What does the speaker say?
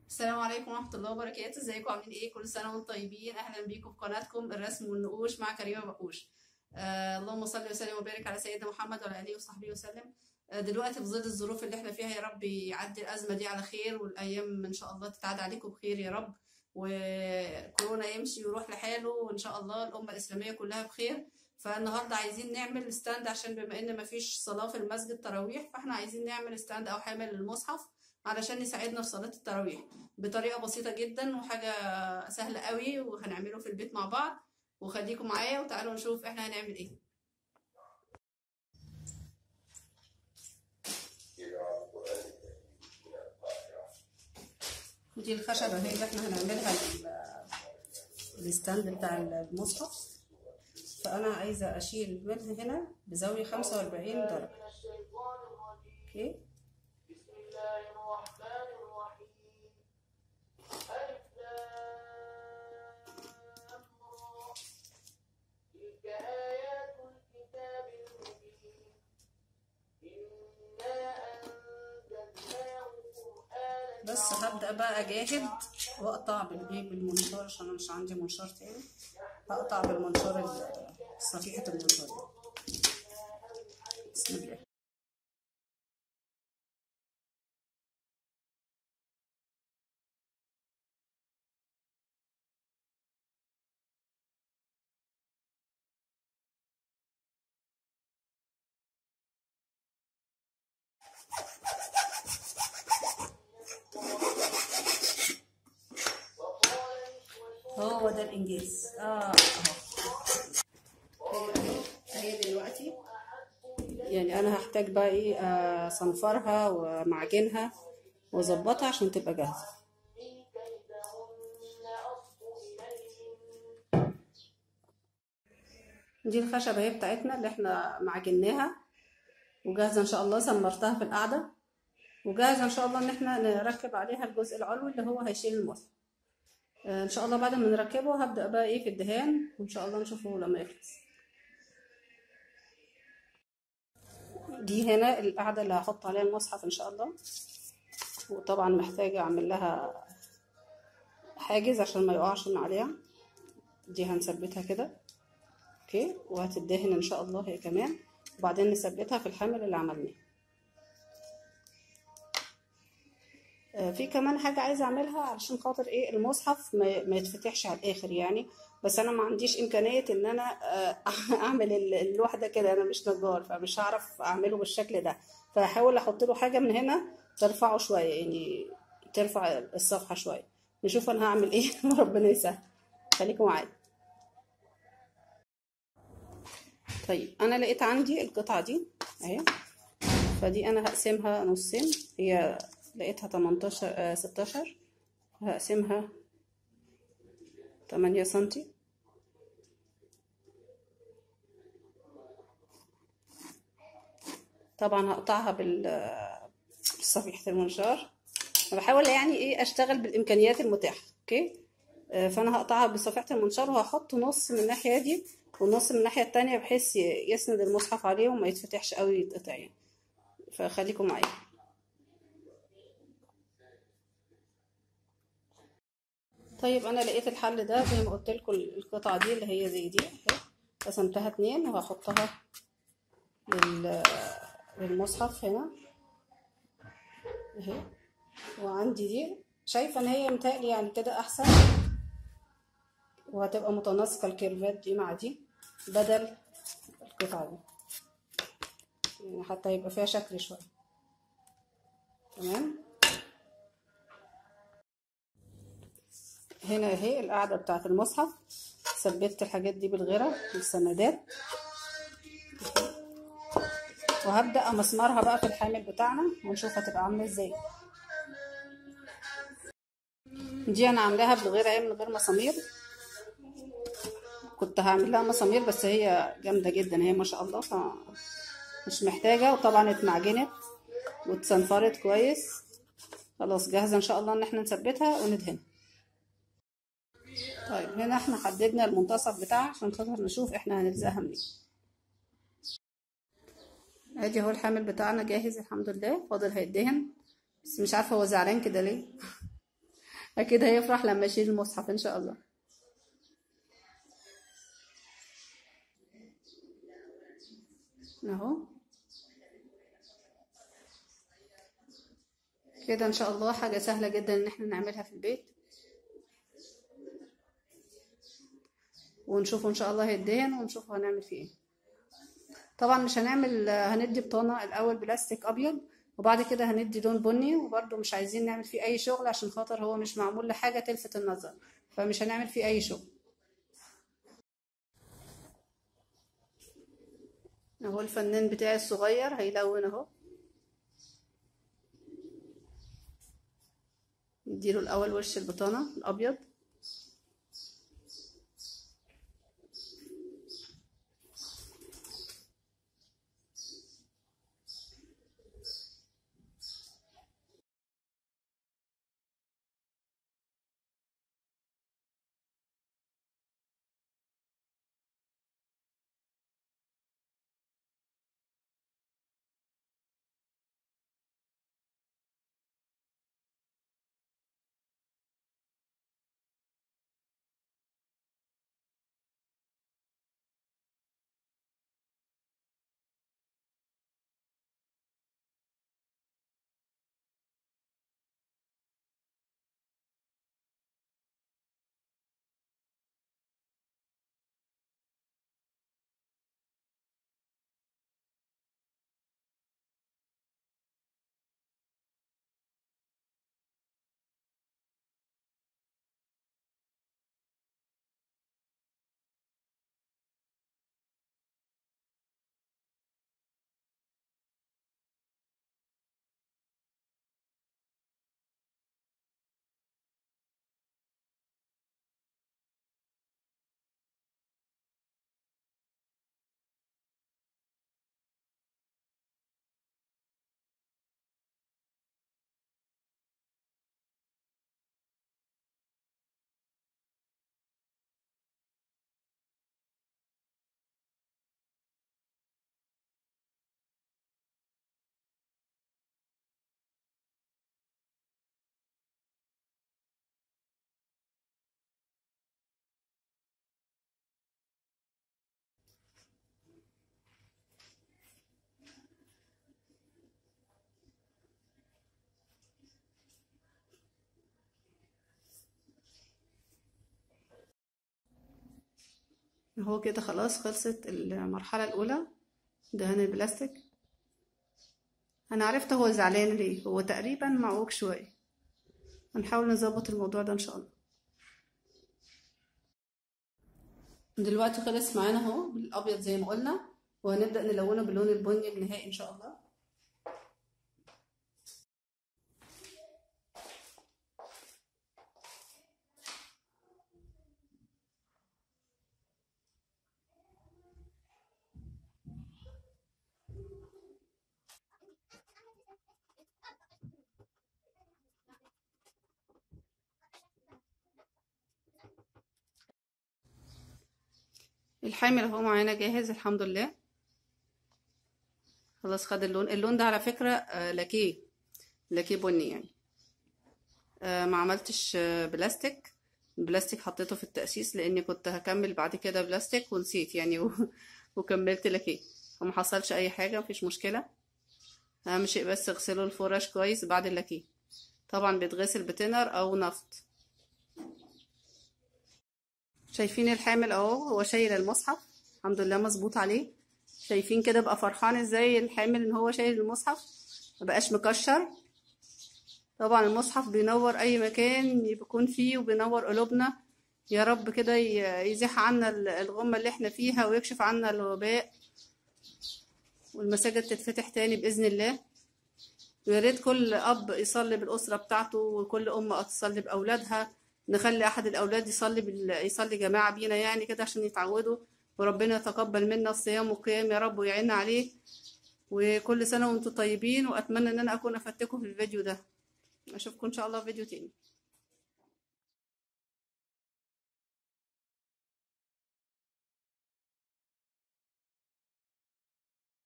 السلام عليكم ورحمة الله وبركاته ازيكم عاملين ايه كل سنة وانتم طيبين اهلا بيكم في قناتكم الرسم والنقوش مع كريمة بقوش آه اللهم صل وسلم وبارك على سيدنا محمد وعلى اله وصحبه وسلم آه دلوقتي في ظل الظروف اللي احنا فيها يا رب يعدي الأزمة دي على خير والأيام إن شاء الله تتعدى عليكم بخير يا رب وكورونا يمشي ويروح لحاله وإن شاء الله الأمة الإسلامية كلها بخير فالنهارده عايزين نعمل ستاند عشان بما ان مفيش صلاه في المسجد تراويح فاحنا عايزين نعمل ستاند او حامل للمصحف علشان يساعدنا في صلاه التراويح بطريقه بسيطه جدا وحاجه سهله قوي وهنعمله في البيت مع بعض وخليكم معايا وتعالوا نشوف احنا هنعمل ايه دي الخشبه هي اللي احنا هنعملها الستاند بتاع المصحف فأنا عايزة أشيل منها هنا بزاوية خمسة وأربعين درجة أوكي بسم الله الرحمن الرحيم ألف لام را تلك آيات الكتاب المبين إنا أنزلناه قرآنا بس هبدأ بقى أجاهد وأقطع بالإيه بالمنشار عشان أنا مش عندي منشار تاني هقطع بالمنشار ال- صفيحة المنشار بسم الله هو ده الإنجاز آه أهو هي دلوقتي يعني أنا هحتاج بقى إيه آه، صنفرها ومعجنها وأظبطها عشان تبقى جاهزة دي الخشبة اهي بتاعتنا اللي احنا معجناها وجاهزة ان شاء الله سمرتها في القعدة وجاهزة ان شاء الله ان احنا نركب عليها الجزء العلوي اللي هو هيشيل المصحف آه، ان شاء الله بعد ما نركبه هبدأ بقى ايه في الدهان وان شاء الله نشوفه لما يخلص دي هنا القعدة اللي هحط عليها المصحف ان شاء الله وطبعا محتاجة اعمل لها حاجز عشان ما يقعش من عليها دي هنثبتها كده اوكي وهتدهن ان شاء الله هي كمان وبعدين نثبتها في الحامل اللي عملناه آه، في كمان حاجة عايزة أعملها علشان خاطر إيه المصحف ما, ما يتفتحش على الآخر يعني بس أنا ما عنديش إمكانية إن أنا آه، أعمل ال- اللوح ده كده أنا مش نجار فمش هعرف أعمله بالشكل ده فهحاول أحط له حاجة من هنا ترفعه شوية يعني ترفع الصفحة شوية نشوف أنا هعمل إيه ربنا يسهل خليكم معايا طيب انا لقيت عندي القطعه دي اهي فدي انا هقسمها نصين هي لقيتها 18 آه 16 هقسمها 8 سنتي طبعا هقطعها بال بصفيحة المنشار أنا بحاول يعني ايه اشتغل بالامكانيات المتاحة اوكي آه، فانا هقطعها بصفيحة المنشار وهحط نص من الناحية دي والنص من الناحية التانية بحيث ي- يسند المصحف عليه وما يتفتحش قوي يتقطع يعني فخليكم معايا طيب انا لقيت الحل ده زي ما قلت لكم القطعة دي اللي هي زي دي اهي قسمتها اتنين وهحطها لل للمصحف هنا اهي وعندي دي شايفة ان هي متهيألي يعني كده احسن وهتبقى متناسقة الكيرفات دي مع دي بدل القطعة دي يعني حتى يبقى فيها شكل شوية تمام هنا اهي القاعدة بتاعة المصحف ثبت الحاجات دي بالغيرة والسندات وهبدأ امسمرها بقى في الحامل بتاعنا ونشوف هتبقى عاملة ازاي دي انا عاملاها بالغيرة اهي من غير مسامير كنت هعمل لها مسامير بس هي جامدة جدا هي ما شاء الله فمش محتاجة وطبعا اتمعجنت واتصنفرت كويس خلاص جاهزة ان شاء الله ان احنا نثبتها وندهنها طيب هنا احنا حددنا المنتصف بتاعها عشان خاطر نشوف احنا هنلزقها منين ادي اهو الحامل بتاعنا جاهز الحمد لله فاضل هيدهن بس مش عارفه هو زعلان كده ليه اكيد هيفرح لما يشيل المصحف ان شاء الله اهو كده ان شاء الله حاجة سهلة جدا ان احنا نعملها في البيت ونشوفه ان شاء الله هيدهن ونشوف هنعمل فيه ايه طبعا مش هنعمل هندي بطانة الاول بلاستيك ابيض وبعد كده هندي لون بني وبرده مش عايزين نعمل فيه اي شغل عشان خاطر هو مش معمول لحاجة تلفت النظر فمش هنعمل فيه اي شغل اهو الفنان بتاعي الصغير هيلون اهو نديله الاول وش البطانة الابيض هو كده خلاص خلصت المرحلة الأولى دهان البلاستيك أنا عرفت هو زعلان ليه هو تقريبا معوج شوية هنحاول نظبط الموضوع ده إن شاء الله دلوقتي خلص معانا اهو بالأبيض زي ما قلنا وهنبدأ نلونه باللون البني النهائي إن شاء الله الحامل اهو معانا جاهز الحمد لله خلاص خد اللون اللون ده على فكرة آه، لاكيه لاكيه بني يعني آه، ما عملتش آه، بلاستيك البلاستيك حطيته في التأسيس لاني كنت هكمل بعد كده بلاستيك ونسيت يعني و... وكملت لاكيه وما حصلش اي حاجة مفيش مشكلة اهم شيء بس اغسلوا الفرش كويس بعد اللاكيه طبعا بيتغسل بتنر او نفط شايفين الحامل اهو هو شايل المصحف الحمد لله مظبوط عليه شايفين كده بقى فرحان ازاي الحامل ان هو شايل المصحف مبقاش مكشر طبعا المصحف بينور اي مكان يكون فيه وبينور قلوبنا يا رب كده ي- يزيح عنا ال- الغمة اللي احنا فيها ويكشف عنا الوباء والمساجد تتفتح تاني بإذن الله ويا ريت كل أب يصلي بالأسرة بتاعته وكل أم تصلي بأولادها نخلي أحد الأولاد يصلي بال... يصلي جماعة بينا يعني كده عشان يتعودوا وربنا يتقبل منا الصيام والقيام يا رب ويعيننا عليه وكل سنة وانتم طيبين وأتمنى إن أنا أكون أفدتكم في الفيديو ده أشوفكم إن شاء الله في فيديو تاني